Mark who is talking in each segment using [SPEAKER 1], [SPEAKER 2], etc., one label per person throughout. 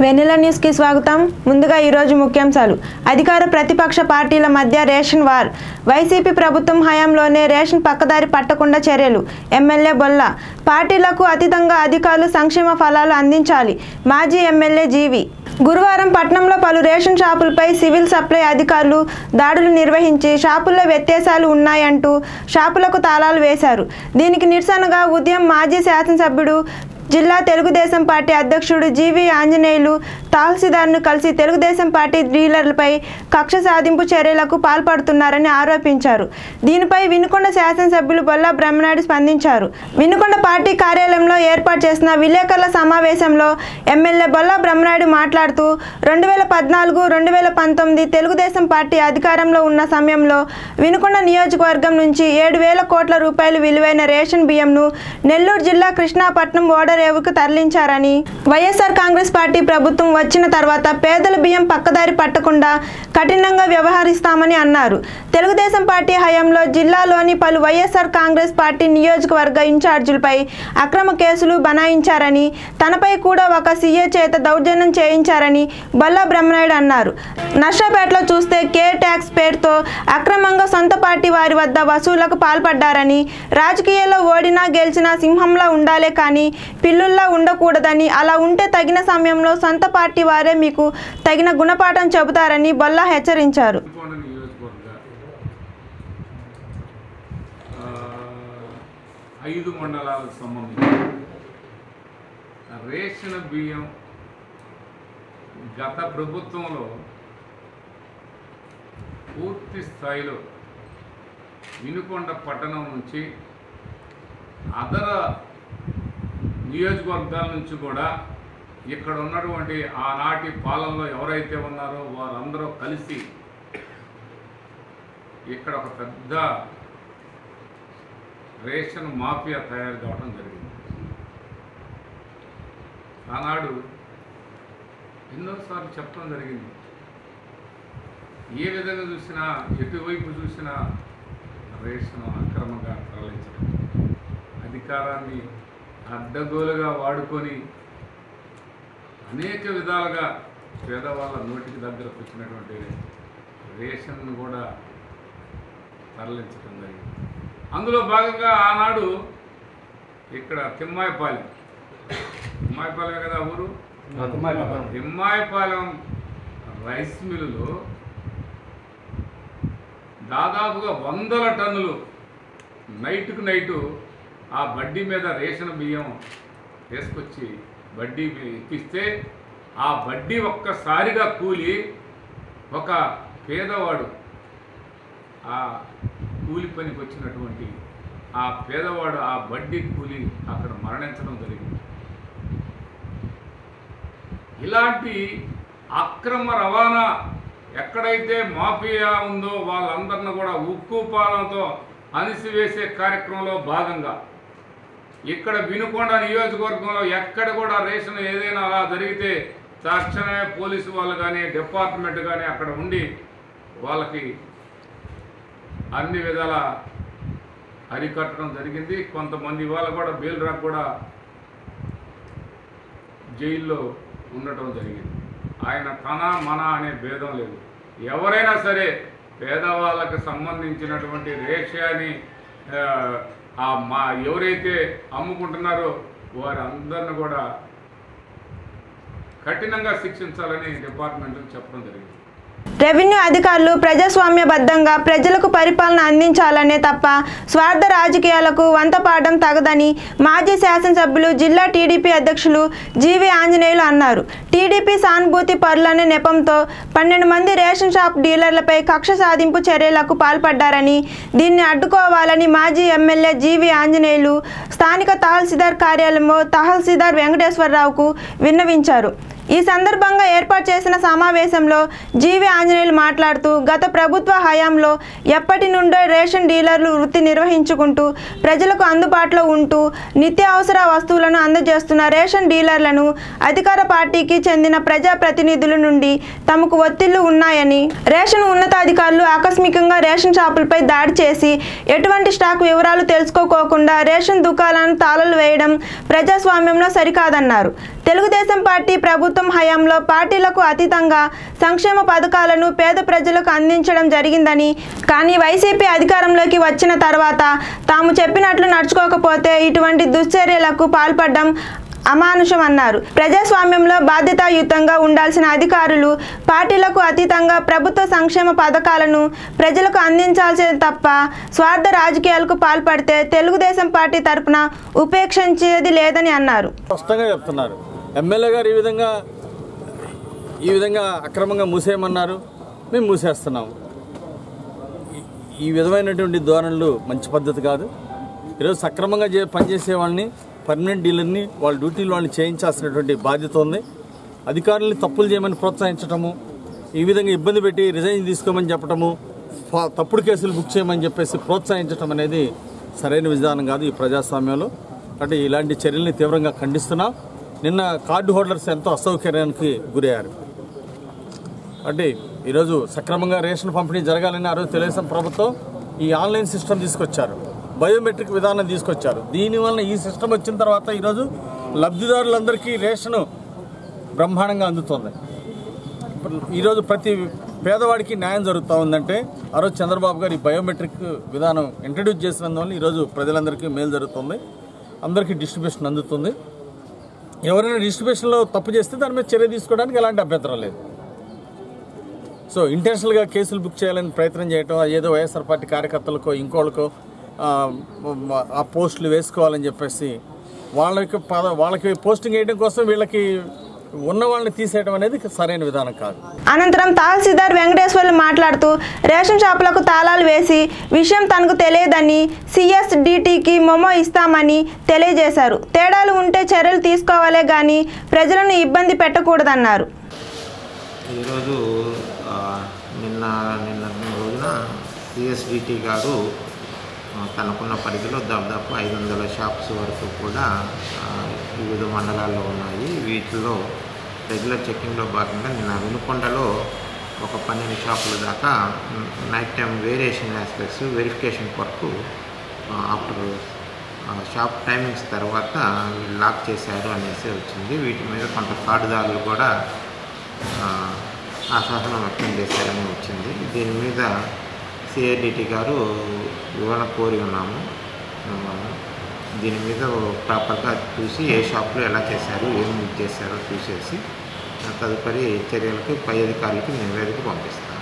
[SPEAKER 1] వెన్నెల news కి స్వాగతం ముందుగా ఈరోజు ముఖ్యాంశాలు అధికార ప్రతిపక్ష పార్టీల మధ్య రేషన్ వార్ వైసీపీ ప్రభుత్వం హయాంలోనే రేషన్ పక్కదారి పట్టకుండా చర్యలు ఎమ్మెల్యే బొల్ల పార్టీలకు అతీతంగా అధికారులు సంక్షేమ ఫలాలు అందించాలి మాజీ ఎమ్మెల్యే జీవి గురువారం పట్నంలో పలు రేషన్ షాపులపై సివిల్ సప్లై అధికారులు దాడులు నిర్వహించి షాపుల్లో వ్యత్యాసాలు ఉన్నాయంటూ షాపులకు తాళాలు వేశారు దీనికి నిరసనగా ఉదయం మాజీ శాసనసభ్యుడు జిల్లా తెలుగుదేశం పార్టీ అధ్యక్షుడు జీవి ఆంజనేయులు తహసీల్దార్ను కలిసి తెలుగుదేశం పార్టీ డీలర్లపై కక్ష సాధింపు చర్యలకు పాల్పడుతున్నారని ఆరోపించారు దీనిపై వినుకొండ శాసనసభ్యులు బొల్ల బ్రహ్మనాయుడు స్పందించారు వినుకొండ పార్టీ కార్యాలయంలో ఏర్పాటు చేసిన విలేకరుల సమావేశంలో ఎమ్మెల్యే బొల్ల బ్రహ్మనాయుడు మాట్లాడుతూ రెండు వేల పద్నాలుగు రెండు వేల పంతొమ్మిది తెలుగుదేశం పార్టీ అధికారంలో ఉన్న సమయంలో వినుకొండ నియోజకవర్గం నుంచి ఏడు వేల కోట్ల రూపాయలు విలువైన రేషన్ బియ్యంను నెల్లూరు జిల్లా కృష్ణాపట్నం ఓడరేవుకు తరలించారని వైఎస్ఆర్ కాంగ్రెస్ పార్టీ ప్రభుత్వం వచ్చిన తర్వాత పేదల బియ్యం పక్కదారి పట్టకుండా కఠినంగా వ్యవహరిస్తామని అన్నారు తెలుగుదేశం పార్టీ హయాంలో జిల్లాలోని పలు వైఎస్ఆర్ కాంగ్రెస్ పార్టీ నియోజకవర్గ ఇన్ఛార్జీలపై అక్రమ కేసులు బనాయించారని తనపై కూడా ఒక సీఏ చేత దౌర్జన్యం చేయించారని బల్లా బ్రహ్మనాయుడు అన్నారు నర్సాపేటలో చూస్తే కే ట్యాక్స్ పేరుతో అక్రమంగా సొంత పార్టీ వారి వద్ద వసూళ్లకు పాల్పడ్డారని రాజకీయాల్లో ఓడినా గెలిచినా సింహంలా ఉండాలే కానీ పిల్లుల్లా ఉండకూడదని అలా ఉంటే తగిన సమయంలో సొంత పార్టీ వారే మీకు తగిన గుణపాఠం చెబుతారని బొల్లా హెచ్చరించారు
[SPEAKER 2] వినుకొండ నియోజకవర్గ ఆ, ఐదు మండలాలకు సంబంధించి రేషన్ బియ్యం గత ప్రభుత్వంలో పూర్తి స్థాయిలో వినుకొండ పట్టణం నుంచి అదర నియోజకవర్గాల నుంచి కూడా ఇక్కడ ఉన్నటువంటి ఆనాటి పాలనలో ఎవరైతే ఉన్నారో వారందరూ కలిసి ఇక్కడ ఒక పెద్ద రేషన్ మాఫియా తయారు కావడం జరిగింది ఆనాడు ఎన్నోసార్లు చెప్పడం జరిగింది ఏ విధంగా చూసినా ఎటువైపు చూసినా రేషన్ అక్రమంగా తరలించడం అధికారాన్ని అడ్డగోలుగా వాడుకొని అనేక విధాలుగా పేదవాళ్ళ నోటికి దగ్గరకు వచ్చినటువంటి రేషన్ను కూడా తరలించడం జరిగింది అందులో భాగంగా ఆనాడు ఇక్కడ తిమ్మాయిపాలెం తిమ్మాయిపాలెం కదా ఊరు తిమ్మాయిపాలెం రైస్ మిల్లులో దాదాపుగా వందల టన్నులు నైట్కు నైటు ఆ బడ్డీ మీద రేషన్ బియ్యం వేసుకొచ్చి బడ్డీ మీద ఎక్కిస్తే ఆ బడ్డీ ఒక్కసారిగా కూలి ఒక పేదవాడు ఆ కూలి పనికి వచ్చినటువంటి ఆ పేదవాడు ఆ బడ్డీ కూలి అక్కడ మరణించడం జరిగింది ఇలాంటి అక్రమ రవాణా ఎక్కడైతే మాఫియా ఉందో వాళ్ళందరిని కూడా ఉక్కు పాలనతో అణిసివేసే కార్యక్రమంలో భాగంగా ఇక్కడ వినుకొండ నియోజకవర్గంలో ఎక్కడ కూడా రేషన్ ఏదైనా అలా జరిగితే తక్షణమే పోలీసు వాళ్ళు కానీ డిపార్ట్మెంట్ కానీ అక్కడ ఉండి వాళ్ళకి అన్ని విధాల అరికట్టడం జరిగింది కొంతమంది వాళ్ళ కూడా బెయిల్ రాక్ కూడా జైల్లో ఉండటం జరిగింది ఆయన తన మన అనే భేదం లేదు ఎవరైనా సరే పేదవాళ్ళకి సంబంధించినటువంటి రేషాని ఆ, ఆ మా ఎవరైతే అమ్ముకుంటున్నారో వారందరిని కూడా కఠినంగా శిక్షించాలని డిపార్ట్మెంట్కి చెప్పడం జరిగింది
[SPEAKER 1] రెవెన్యూ అధికారులు ప్రజాస్వామ్యబద్ధంగా ప్రజలకు పరిపాలన అందించాలనే తప్ప స్వార్థ రాజకీయాలకు వంతపాడడం తగదని మాజీ శాసనసభ్యులు జిల్లా టీడీపీ అధ్యక్షులు జీవి ఆంజనేయులు అన్నారు టీడీపీ సానుభూతి పరులనే నెపంతో పన్నెండు మంది రేషన్ షాప్ డీలర్లపై కక్ష సాధింపు చర్యలకు పాల్పడ్డారని దీన్ని అడ్డుకోవాలని మాజీ ఎమ్మెల్యే జీవి ఆంజనేయులు స్థానిక తహసీల్దార్ కార్యాలయంలో తహసీల్దార్ వెంకటేశ్వరరావుకు విన్నవించారు ఈ సందర్భంగా ఏర్పాటు చేసిన సమావేశంలో జీవి ఆంజనేయులు మాట్లాడుతూ గత ప్రభుత్వ హయాంలో ఎప్పటి నుండో రేషన్ డీలర్లు వృత్తి నిర్వహించుకుంటూ ప్రజలకు అందుబాటులో ఉంటూ నిత్యావసర వస్తువులను అందజేస్తున్న రేషన్ డీలర్లను అధికార పార్టీకి చెందిన ప్రజాప్రతినిధుల నుండి తమకు ఒత్తిళ్లు ఉన్నాయని రేషన్ ఉన్నతాధికారులు ఆకస్మికంగా రేషన్ షాపులపై దాడి చేసి ఎటువంటి స్టాక్ వివరాలు తెలుసుకోకోకుండా రేషన్ దుకాణాలను తాళాలు వేయడం ప్రజాస్వామ్యంలో సరికాదన్నారు తెలుగుదేశం పార్టీ ప్రభుత్వం హయాంలో పార్టీలకు అతీతంగా సంక్షేమ పథకాలను పేద ప్రజలకు అందించడం జరిగిందని కానీ వైసీపీ అధికారంలోకి వచ్చిన తర్వాత తాము చెప్పినట్లు నడుచుకోకపోతే ఇటువంటి దుశ్చర్యలకు పాల్పడడం అమానుషం అన్నారు ప్రజాస్వామ్యంలో బాధ్యతాయుతంగా ఉండాల్సిన అధికారులు పార్టీలకు అతీతంగా ప్రభుత్వ సంక్షేమ పథకాలను ప్రజలకు అందించాల్సే తప్ప స్వార్థ రాజకీయాలకు పాల్పడితే తెలుగుదేశం పార్టీ తరపున ఉపేక్షించేది లేదని అన్నారు
[SPEAKER 3] స్పష్టంగా చెప్తున్నారు ఎమ్మెల్యే గారు ఈ విధంగా ఈ విధంగా అక్రమంగా మూసేయమన్నారు మేము మూసేస్తున్నాము ఈ- ఈ విధమైనటువంటి ధోరణులు మంచి పద్ధతి కాదు ఈరోజు సక్రమంగా చే పనిచేసే వాళ్ళని పర్మనెంట్ డీలర్ని వాళ్ళ డ్యూటీలు వాళ్ళని చేయించాల్సినటువంటి బాధ్యత ఉంది అధికారుల్ని తప్పులు చేయమని ప్రోత్సహించటము ఈ విధంగా ఇబ్బంది పెట్టి రిజైన్ తీసుకోమని చెప్పటము ఫా- తప్పుడు కేసులు బుక్ చేయమని చెప్పేసి ప్రోత్సహించటం అనేది సరైన విధానం కాదు ఈ ప్రజాస్వామ్యంలో అంటే ఇలాంటి చర్యల్ని తీవ్రంగా ఖండిస్తున్నాం నిన్న కార్డు హోల్డర్స్ ఎంతో అసౌకర్యానికి గురయ్యారు అంటే ఈరోజు సక్రమంగా రేషన్ పంపిణీ జరగాలని ఆ రోజు తెలుగుదేశం ప్రభుత్వం ఈ ఆన్లైన్ సిస్టమ్ తీసుకొచ్చారు బయోమెట్రిక్ విధానం తీసుకొచ్చారు దీనివల్ల ఈ సిస్టమ్ వచ్చిన తర్వాత ఈరోజు లబ్ధిదారులందరికీ రేషను బ్రహ్మాండంగా అందుతుంది ఇప్పుడు ఈరోజు ప్రతి పేదవాడికి న్యాయం జరుగుతూ ఉందంటే ఆ రోజు చంద్రబాబు గారు ఈ బయోమెట్రిక్ విధానం ఇంట్రడ్యూస్ చేసినందువల్ల ఈరోజు ప్రజలందరికీ మేలు జరుగుతుంది అందరికీ డిస్ట్రిబ్యూషన్ అందుతుంది ఎవరైనా డిస్ట్రిబ్యూషన్లో తప్పు చేస్తే దాని మీద చర్య తీసుకోవడానికి ఎలాంటి అభ్యంతరం లేదు సో ఇంటెన్షనల్గా కేసులు బుక్ చేయాలని ప్రయత్నం చేయటం ఏదో వైఎస్ఆర్ పార్టీ కార్యకర్తలకో ఇంకోళ్ళకో ఆ, మ- ఆ పోస్టులు వేసుకోవాలని చెప్పేసి వాళ్ళకి పద వాళ్ళకి పోస్టింగ్ వేయడం కోసం వీళ్ళకి ఉన్న వాళ్ళని తీసేయడం అనేది సరైన విధానం కాదు
[SPEAKER 1] అనంతరం తహసీల్దార్ వెంకటేశ్వర్లు మాట్లాడుతూ రేషన్ షాపులకు తాళాలు వేసి విషయం తనకు తెలియదని సిఎస్డిటికి మొమో ఇస్తామని తెలియజేశారు తేడాలు ఉంటే చర్యలు తీసుకోవాలే గాని ప్రజలను ఇబ్బంది పెట్టకూడదన్నారు
[SPEAKER 4] ఈరోజు ఆ, నిన్న నిన్న రోజున సిఎస్డిటి గారు ఆ, తనకున్న పరిధిలో దాదాపు ఐదు వందల షాప్స్ వరకు కూడా ఆ, వివిధ మండలాల్లో ఉన్నాయి వీటిలో రెగ్యులర్ చెక్కింగ్లో భాగంగా నిన్న వినుకొండలో ఒక పన్నెండు షాపుల దాకా hmm, night time variation aspects verification కొరకు ఆ, ఆఫ్టర్ ఆ, షాప్ టైమింగ్స్ తర్వాత వీళ్ళు లాక్ చేశారు అనేసి వచ్చింది వీటి మీద కొంత కార్డుదారులు కూడా ఆ, అసహనం వ్యక్తం చేశారని వచ్చింది దీని మీద సిఐడిటి గారు వివరణ కోరి ఉన్నాము ఆ, దీని మీద ప్రాపర్గా చూసి ఏ షాప్లో ఎలా చేశారు ఏం చేశారో చూసేసి ఆ, తదుపరి చర్యలకు పై అధికారులకి నివేదిక పంపిస్తాను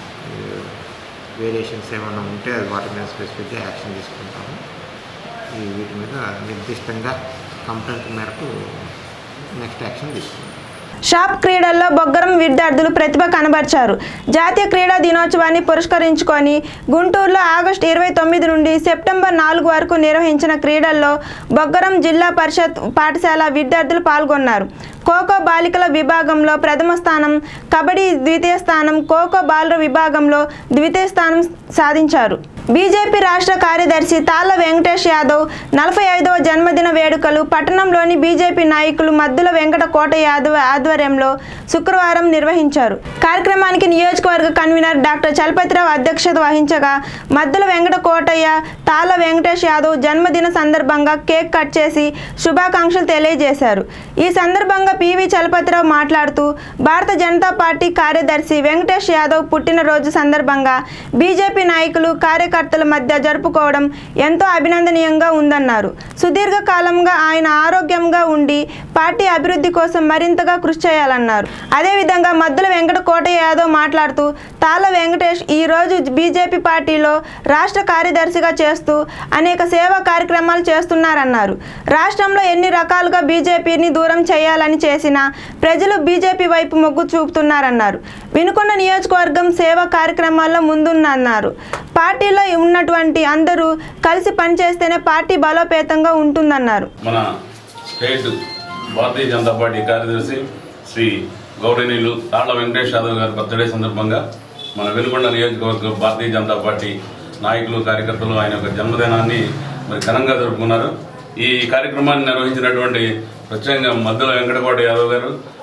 [SPEAKER 4] వేరియేషన్స్ ఏమైనా ఉంటే అది వాటి మీద స్పెసిఫిక్గా యాక్షన్ తీసుకుంటాము ఈ వీటి మీద నిర్దిష్టంగా కంప్లైంట్ మేరకు నెక్స్ట్ యాక్షన్ తీసుకుంటాం
[SPEAKER 1] షాప్ క్రీడల్లో బొగ్గరం విద్యార్థులు ప్రతిభ కనబర్చారు జాతీయ క్రీడా దినోత్సవాన్ని పురస్కరించుకొని గుంటూరులో ఆగస్టు ఇరవై తొమ్మిది నుండి సెప్టెంబర్ నాలుగు వరకు నిర్వహించిన క్రీడల్లో బొగ్గరం జిల్లా పరిషత్ పాఠశాల విద్యార్థులు పాల్గొన్నారు ఖోఖో బాలికల విభాగంలో ప్రథమ స్థానం కబడ్డీ ద్వితీయ స్థానం ఖోఖో బాలుర విభాగంలో ద్వితీయ స్థానం సాధించారు బీజేపీ రాష్ట్ర కార్యదర్శి తాళ్ళ వెంకటేష్ యాదవ్ నలభై ఐదవ జన్మదిన వేడుకలు పట్టణంలోని బీజేపీ నాయకులు మద్దుల వెంకట కోట యాదవ్ ఆధ్వర్యంలో శుక్రవారం నిర్వహించారు కార్యక్రమానికి నియోజకవర్గ కన్వీనర్ డాక్టర్ చలపతిరావు అధ్యక్షత వహించగా మద్దుల వెంకట కోటయ్య తాళ్ళ వెంకటేష్ యాదవ్ జన్మదిన సందర్భంగా కేక్ కట్ చేసి శుభాకాంక్షలు తెలియజేశారు ఈ సందర్భంగా పివి చలపతిరావు మాట్లాడుతూ భారత జనతా పార్టీ కార్యదర్శి వెంకటేష్ యాదవ్ పుట్టినరోజు సందర్భంగా బీజేపీ నాయకులు కార్యకర్తల మధ్య జరుపుకోవడం ఎంతో అభినందనీయంగా ఉందన్నారు సుదీర్ఘ కాలంగా ఆయన ఆరోగ్యంగా ఉండి పార్టీ అభివృద్ధి కోసం మరింతగా కృషి చేయాలన్నారు అదేవిధంగా మద్దుల వెంకట కోటయ్య యాదవ్ మాట్లాడుతూ తాళ్ళ వెంకటేష్ ఈ రోజు బీజేపీ పార్టీలో రాష్ట్ర కార్యదర్శిగా చేస్తూ అనేక సేవా కార్యక్రమాలు చేస్తున్నారన్నారు రాష్ట్రంలో ఎన్ని రకాలుగా బీజేపీని దూరం చేయాలని చేసినా ప్రజలు బీజేపీ వైపు మొగ్గు చూపుతున్నారన్నారు వినుకొండ నియోజకవర్గం సేవా కార్యక్రమాల్లో ముందున్నారు పార్టీలో ఉన్నటువంటి అందరూ కలిసి పనిచేస్తేనే పార్టీ బలోపేతంగా ఉంటుందన్నారు
[SPEAKER 5] మన స్టేట్ భారతీయ జనతా పార్టీ కార్యదర్శి శ్రీ గౌరవనీయులు తాళ్ల వెంకటేష్ యాదవ్ గారి బర్త్డే సందర్భంగా మన వెనుకొండ నియోజకవర్గ భారతీయ జనతా పార్టీ నాయకులు కార్యకర్తలు ఆయన యొక్క జన్మదినాన్ని మరి ఘనంగా జరుపుకున్నారు ఈ కార్యక్రమాన్ని నిర్వహించినటువంటి ప్రత్యేకంగా మద్దెల వెంకటకోట యాదవ్ గారు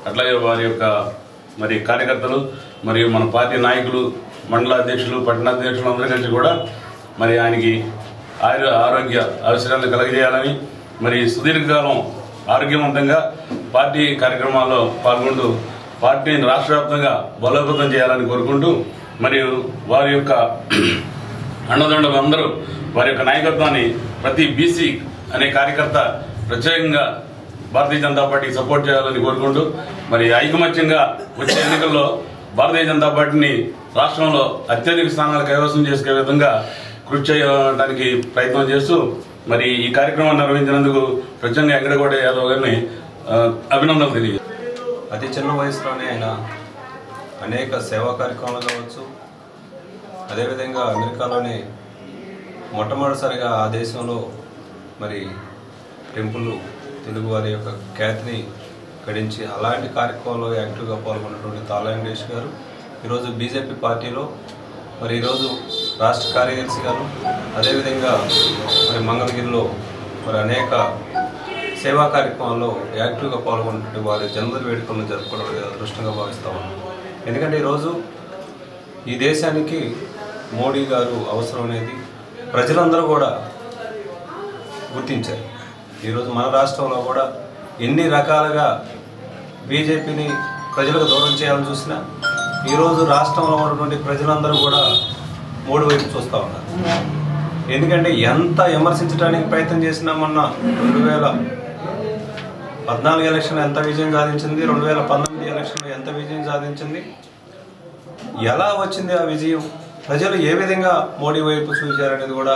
[SPEAKER 5] అట్లాగే వారి యొక్క మరి కార్యకర్తలు మరియు మన పార్టీ నాయకులు మండల అధ్యక్షులు పట్టణాధ్యక్షులు అందరూ కలిసి కూడా మరి ఆయనకి ఆయుర ఆరోగ్య అవసరాలు కలగజేయాలని మరి సుదీర్ఘకాలం ఆరోగ్యవంతంగా పార్టీ కార్యక్రమాల్లో పాల్గొంటూ పార్టీని రాష్ట్ర వ్యాప్తంగా బలోపేతం చేయాలని కోరుకుంటూ మరియు వారి యొక్క అండదండలు అందరూ వారి యొక్క నాయకత్వాన్ని ప్రతి బీసీ అనే కార్యకర్త ప్రత్యేకంగా భారతీయ జనతా పార్టీకి సపోర్ట్ చేయాలని కోరుకుంటూ మరి ఐకమత్యంగా వచ్చే ఎన్నికల్లో భారతీయ జనతా పార్టీని రాష్ట్రంలో అత్యధిక స్థానాలు కైవసం చేసుకునే విధంగా కృషి చేయడానికి ప్రయత్నం చేస్తూ మరి ఈ కార్యక్రమాన్ని నిర్వహించినందుకు ప్రత్యేకంగా వెంకటగౌడ యాదవ్ గారిని ఆ, అభినందనలు తెలియజేస్తాను
[SPEAKER 6] అతి చిన్న వయసులోనే ఆయన అనేక సేవా కార్యక్రమాలు కావచ్చు అదేవిధంగా అమెరికాలోనే మొట్టమొదటిసారిగా ఆ దేశంలో మరి టెంపుల్ తెలుగు వారి యొక్క ఖ్యాతిని గడించి అలాంటి కార్యక్రమంలో యాక్టివ్గా పాల్గొన్నటువంటి తాలా వెంకటేష్ గారు ఈరోజు బీజేపీ పార్టీలో మరి ఈరోజు రాష్ట్ర కార్యదర్శి గారు అదేవిధంగా మరి మంగళగిరిలో మరి అనేక సేవా కార్యక్రమాల్లో యాక్టివ్గా పాల్గొన్నటువంటి వారి జన్మదిన వేడుకలను జరుపుకోవడం అనేది అదృష్టంగా భావిస్తా ఉన్నాం ఎందుకంటే ఈరోజు ఈ దేశానికి మోడీ గారు అవసరం అనేది ప్రజలందరూ కూడా గుర్తించారు ఈరోజు మన రాష్ట్రంలో కూడా ఎన్ని రకాలుగా బీజేపీని ప్రజలకు దూరం చేయాలని చూసినా ఈరోజు రాష్ట్రంలో ఉన్నటువంటి ప్రజలందరూ కూడా మూడు వైపు చూస్తూ ఉన్నారు ఎందుకంటే ఎంత విమర్శించడానికి ప్రయత్నం చేసినా మొన్న రెండు వేల పద్నాలుగు ఎలక్షన్ ఎంత విజయం సాధించింది రెండు వేల పంతొమ్మిది ఎలక్షన్లో ఎంత విజయం సాధించింది ఎలా వచ్చింది ఆ విజయం ప్రజలు ఏ విధంగా మోడీ వైపు చూశారనేది కూడా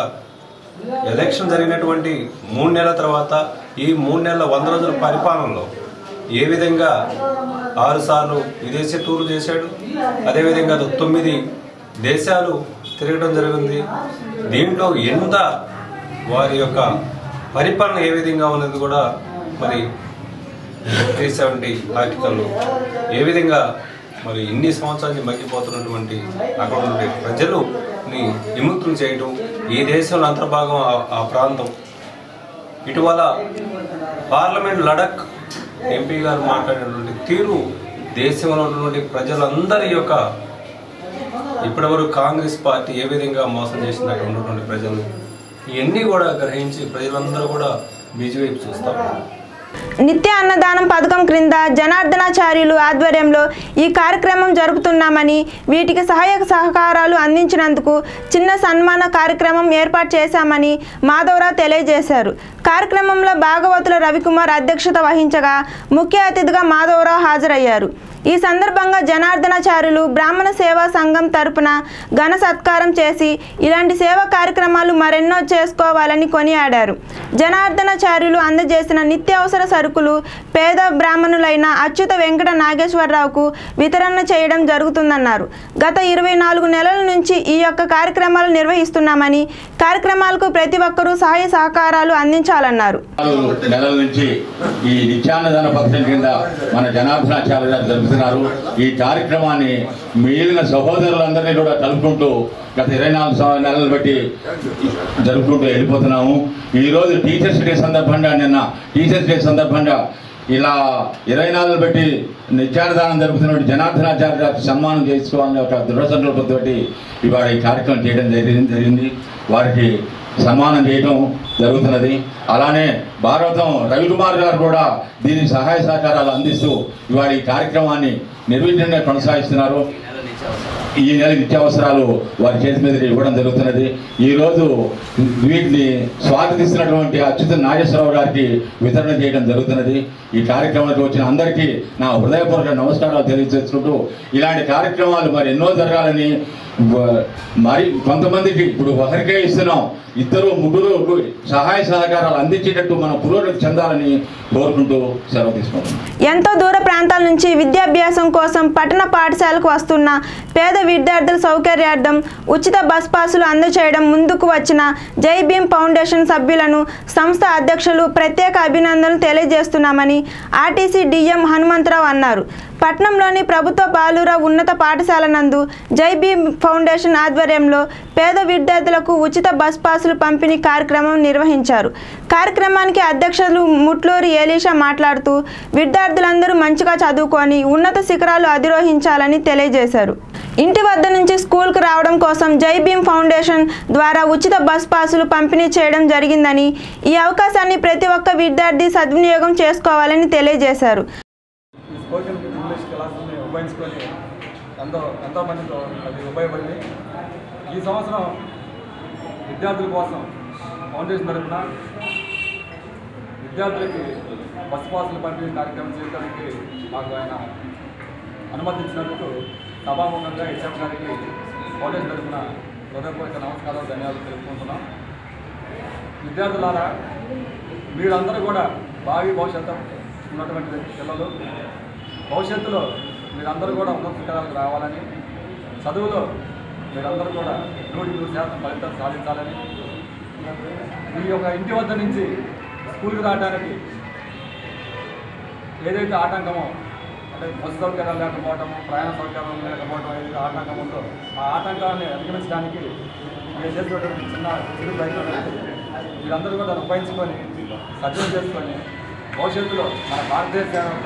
[SPEAKER 6] ఎలక్షన్ జరిగినటువంటి మూడు నెలల తర్వాత ఈ మూడు నెలల వంద రోజుల పరిపాలనలో ఏ విధంగా ఆరు సార్లు విదేశీ టూర్లు చేశాడు అదేవిధంగా తొమ్మిది దేశాలు తిరగడం జరిగింది దీంట్లో ఎంత వారి యొక్క పరిపాలన ఏ విధంగా ఉన్నది కూడా మరి త్రీ సెవెంటీ ఆర్టికల్లో ఏ విధంగా మరి ఇన్ని సంవత్సరాలు మగ్గిపోతున్నటువంటి అక్కడ ఉండే ప్రజలుని విముక్తులు చేయడం ఈ దేశంలో అంతర్భాగం ఆ- ఆ ప్రాంతం ఇటీవల పార్లమెంట్ లడక్ ఎంపీ గారు మాట్లాడినటువంటి తీరు దేశంలో ఉన్నటువంటి ప్రజలందరి యొక్క ఇప్పటివరకు కాంగ్రెస్ పార్టీ ఏ విధంగా మోసం చేసింది అక్కడ ఉన్నటువంటి ప్రజలు ఇవన్నీ కూడా గ్రహించి ప్రజలందరూ కూడా బీజేపీ చూస్తా ఉన్నారు
[SPEAKER 1] నిత్య అన్నదానం పథకం క్రింద జనార్దనాచార్యులు ఆధ్వర్యంలో ఈ కార్యక్రమం జరుపుతున్నామని వీటికి సహాయక సహకారాలు అందించినందుకు చిన్న సన్మాన కార్యక్రమం ఏర్పాటు చేశామని మాధవరావు తెలియజేశారు కార్యక్రమంలో భాగవతుల రవికుమార్ అధ్యక్షత వహించగా ముఖ్య అతిథిగా మాధవరావు హాజరయ్యారు ఈ సందర్భంగా జనార్దనాచార్యులు బ్రాహ్మణ సేవా సంఘం తరపున ఘన సత్కారం చేసి ఇలాంటి సేవా కార్యక్రమాలు మరెన్నో చేసుకోవాలని కొనియాడారు జనార్దనాచార్యులు అందజేసిన నిత్యావసర సరుకులు పేద బ్రాహ్మణులైన అచ్యుత వెంకట నాగేశ్వరరావుకు వితరణ చేయడం జరుగుతుందన్నారు గత ఇరవై నాలుగు నెలల నుంచి ఈ యొక్క కార్యక్రమాలు నిర్వహిస్తున్నామని కార్యక్రమాలకు ప్రతి ఒక్కరూ సహాయ సహకారాలు అందించాలన్నారు
[SPEAKER 7] నాలుగు నెలల నుంచి ఈ నిత్యాన్నదాన పథకం కింద మన జనార్దనాచార్య గారు జరుపుతున్నారు ఈ కార్యక్రమాన్ని మిగిలిన సహోదరులందరినీ కూడా కలుపుకుంటూ గత ఇరవై నాలుగు సంవ- నెలలు బట్టి జరుపుకుంటూ వెళ్ళిపోతున్నాము ఈరోజు టీచర్స్ డే సందర్భంగా నిన్న టీచర్స్ డే సందర్భంగా ఇలా ఇరవై నాలుగు బట్టి నిత్యాన్నదానం జరుపుతున్న జనార్దనాచార్య గారికి సన్మానం చేసుకోవాలని ఒక దృఢ సంకల్పంతో ఇవాళ ఈ కార్యక్రమం చేయడం జరిగింది జరిగింది వారికి సన్మానం చేయడం జరుగుతున్నది అలానే భారతం రవికుమార్ గారు కూడా దీనికి సహాయ సహకారాలు అందిస్తూ ఇవాళ ఈ కార్యక్రమాన్ని నిర్విఘ్నంగా కొనసాగిస్తున్నారు ఈ నెల నిత్యావసరాలు వారి చేతి మీద ఇవ్వడం జరుగుతున్నది ఈ రోజు వీటిని స్వాగతిస్తున్నటువంటి అచ్యుత నాగేశ్వరరావు గారికి వితరణ చేయడం జరుగుతున్నది ఈ కార్యక్రమానికి వచ్చిన అందరికీ నా హృదయపూర్వక నమస్కారాలు తెలియజేసుకుంటూ ఇలాంటి కార్యక్రమాలు మరి ఎన్నో జరగాలని వ- మరి కొంతమందికి ఇప్పుడు ఒకరికే ఇస్తున్నాం ఇద్దరు ముగ్గురు సహాయ సహకారాలు అందించేటట్టు మనం పురోగతి చెందాలని కోరుకుంటూ సెలవు తీసుకుంటున్నాం
[SPEAKER 1] ఎంతో దూర ప్రాంతాల నుంచి విద్యాభ్యాసం కోసం పట్టణ పాఠశాలకు వస్తున్న పేద విద్యార్థుల సౌకర్యార్థం ఉచిత బస్ పాసులు అందజేయడం ముందుకు వచ్చిన జై భీమ్ ఫౌండేషన్ సభ్యులను సంస్థ అధ్యక్షులు ప్రత్యేక అభినందనలు తెలియజేస్తున్నామని ఆర్టీసీ డిఎం హనుమంతరావు అన్నారు పట్నంలోని ప్రభుత్వ బాలుర ఉన్నత పాఠశాల నందు జై భీమ్ ఫౌండేషన్ ఆధ్వర్యంలో పేద విద్యార్థులకు ఉచిత బస్ పాసులు పంపిణీ కార్యక్రమం నిర్వహించారు కార్యక్రమానికి అధ్యక్షులు ముట్లూరి ఏలీషా మాట్లాడుతూ విద్యార్థులందరూ మంచిగా చదువుకొని ఉన్నత శిఖరాలు అధిరోహించాలని తెలియజేశారు ఇంటి వద్ద నుంచి స్కూల్కు రావడం కోసం జై భీమ్ ఫౌండేషన్ ద్వారా ఉచిత బస్ పాసులు పంపిణీ చేయడం జరిగిందని ఈ అవకాశాన్ని ప్రతి ఒక్క విద్యార్థి సద్వినియోగం చేసుకోవాలని తెలియజేశారు
[SPEAKER 8] ఈ స్పోకెన్ ఇంగ్లీష్ క్లాసుని ఉపయోగించుకొని ఎంతో ఎంతో మందితో అది ఉపయోగపడింది ఈ సంవత్సరం విద్యార్థుల కోసం ఫౌండేషన్ తరఫున విద్యార్థులకి బస్ పాసులు పంపిణీ కార్యక్రమం చేయడానికి మాకు ఆయన అనుమతించినందుకు సభాముఖంగా హెచ్ఎం గారికి ఫౌండేషన్ తరఫున హృదయపూర్వక నమస్కారాలు ధన్యవాదాలు తెలుపుకుంటున్నాం విద్యార్థులారా మీరందరూ కూడా భావి భవిష్యత్తు ఉన్నటువంటి పిల్లలు భవిష్యత్తులో మీరందరూ కూడా ఉన్నత శిఖరాలకు రావాలని చదువులో మీరందరూ కూడా నూటికి నూరు శాతం ఫలితాలు సాధించాలని మీ యొక్క ఇంటి వద్ద నుంచి స్కూల్కి రావడానికి ఏదైతే ఆటంకమో అంటే బస్సు సౌకర్యాలు లేకపోవటము ప్రయాణ సౌకర్యాలు లేకపోవటం ఏదైతే ఆటంకం ఉందో ఆ ఆటంకాన్ని అధిగమించడానికి మీరు చేసినటువంటి చిన్న చిరు ప్రయత్నం అనేది మీరందరూ కూడా దాన్ని ఉపయోగించుకొని సజ్జం చేసుకొని భవిష్యత్తులో మన భారతదేశం యొక్క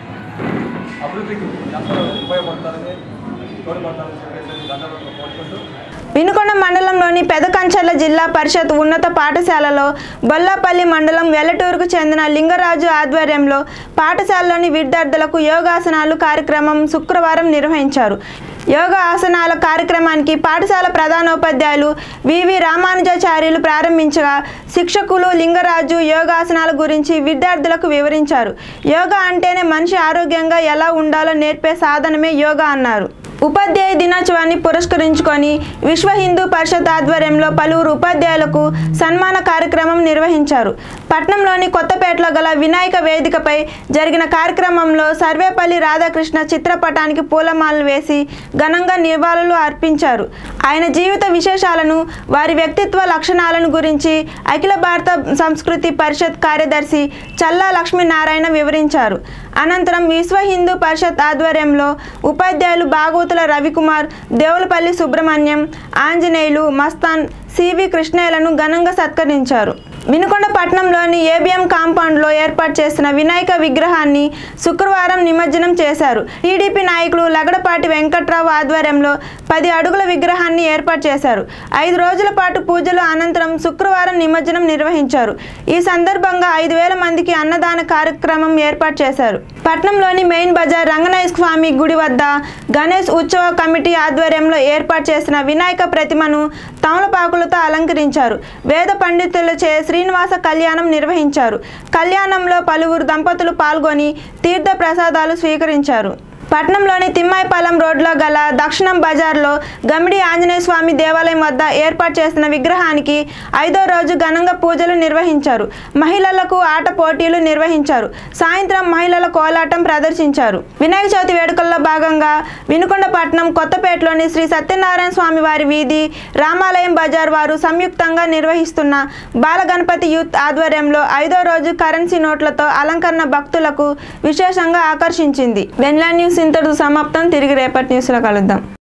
[SPEAKER 8] అభివృద్ధికి అందరూ ఉపయోగపడతారని తోడ్పడతారని చెప్పేసి ధన్యవాదాలు కోరుకుంటూ
[SPEAKER 1] వినుకొండ మండలంలోని పెదకంచర్ల జిల్లా పరిషత్ ఉన్నత పాఠశాలలో బొల్లాపల్లి మండలం వెల్లటూరుకు చెందిన లింగరాజు ఆధ్వర్యంలో పాఠశాలలోని విద్యార్థులకు యోగాసనాలు కార్యక్రమం శుక్రవారం నిర్వహించారు యోగా ఆసనాల కార్యక్రమానికి పాఠశాల ప్రధానోపాధ్యాయులు వివి రామానుజాచార్యులు ప్రారంభించగా శిక్షకులు లింగరాజు యోగాసనాల గురించి విద్యార్థులకు వివరించారు యోగా అంటేనే మనిషి ఆరోగ్యంగా ఎలా ఉండాలో నేర్పే సాధనమే యోగా అన్నారు ఉపాధ్యాయ దినోత్సవాన్ని పురస్కరించుకొని విశ్వ హిందూ పరిషత్ ఆధ్వర్యంలో పలువురు ఉపాధ్యాయులకు సన్మాన కార్యక్రమం నిర్వహించారు పట్నంలోని కొత్తపేటలో గల వినాయక వేదికపై జరిగిన కార్యక్రమంలో సర్వేపల్లి రాధాకృష్ణ చిత్రపటానికి పూలమాలలు వేసి ఘనంగా నివాళులు అర్పించారు ఆయన జీవిత విశేషాలను వారి వ్యక్తిత్వ లక్షణాలను గురించి అఖిల భారత సంస్కృతి పరిషత్ కార్యదర్శి చల్లా లక్ష్మీనారాయణ వివరించారు అనంతరం విశ్వ హిందూ పరిషత్ ఆధ్వర్యంలో ఉపాధ్యాయులు బాగోతుల రవికుమార్ దేవులపల్లి సుబ్రహ్మణ్యం ఆంజనేయులు మస్తాన్ సివి కృష్ణయ్యలను ఘనంగా సత్కరించారు వినుకొండ పట్టణంలోని ఏబిఎం కాంపౌండ్లో ఏర్పాటు చేసిన వినాయక విగ్రహాన్ని శుక్రవారం నిమజ్జనం చేశారు టీడీపీ నాయకులు లగడపాటి వెంకట్రావు ఆధ్వర్యంలో పది అడుగుల విగ్రహాన్ని ఏర్పాటు చేశారు ఐదు రోజుల పాటు పూజలు అనంతరం శుక్రవారం నిమజ్జనం నిర్వహించారు ఈ సందర్భంగా ఐదు వేల మందికి అన్నదాన కార్యక్రమం ఏర్పాటు చేశారు పట్నంలోని మెయిన్ బజార్ రంగనాయ స్వామి గుడి వద్ద గణేష్ ఉత్సవ కమిటీ ఆధ్వర్యంలో ఏర్పాటు చేసిన వినాయక ప్రతిమను తమలపాకులతో అలంకరించారు వేద పండితులచే శ్రీనివాస కళ్యాణం నిర్వహించారు కళ్యాణంలో పలువురు దంపతులు పాల్గొని తీర్థ ప్రసాదాలు స్వీకరించారు పట్నంలోని తిమ్మాయిపాలెం రోడ్లో గల దక్షిణం బజార్లో గమిడి ఆంజనేయ స్వామి దేవాలయం వద్ద ఏర్పాటు చేసిన విగ్రహానికి ఐదో రోజు ఘనంగా పూజలు నిర్వహించారు మహిళలకు ఆట పోటీలు నిర్వహించారు సాయంత్రం మహిళల కోలాటం ప్రదర్శించారు వినాయక చవితి వేడుకల్లో భాగంగా వినుకొండ పట్నం కొత్తపేటలోని శ్రీ సత్యనారాయణ స్వామి వారి వీధి రామాలయం బజార్ వారు సంయుక్తంగా నిర్వహిస్తున్న బాలగణపతి యూత్ ఆధ్వర్యంలో ఐదో రోజు కరెన్సీ నోట్లతో అలంకరణ భక్తులకు విశేషంగా ఆకర్షించింది బెన్లా న్యూస్ ఇంతటితో సమాప్తం తిరిగి రేపటి న్యూస్లో కలుద్దాం